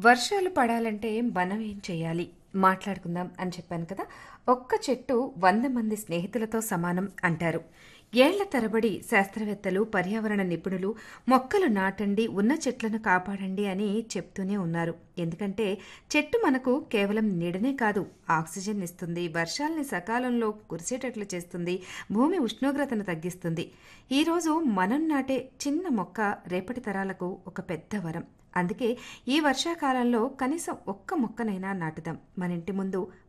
వర్షాలు పడాలంటే మనం ఏం చేయాలి మాట్లాడుకుందాం అని చెప్పాను కదా ఒక్క చెట్టు వంద మంది స్నేహితులతో సమానం అంటారు ఏళ్ల తరబడి శాస్త్రవేత్తలు పర్యావరణ నిపుణులు మొక్కలు నాటండి ఉన్న చెట్లను కాపాడండి అని చెప్తూనే ఉన్నారు ఎందుకంటే చెట్టు మనకు కేవలం నీడనే కాదు ఆక్సిజన్ ఇస్తుంది వర్షాల్ని సకాలంలో కురిసేటట్లు చేస్తుంది భూమి ఉష్ణోగ్రతను తగ్గిస్తుంది ఈరోజు మనం నాటే చిన్న మొక్క రేపటి తరాలకు ఒక పెద్ద వరం అందుకే ఈ వర్షాకాలంలో కనీసం ఒక్క మొక్కనైనా నాటుదాం మన ఇంటి ముందు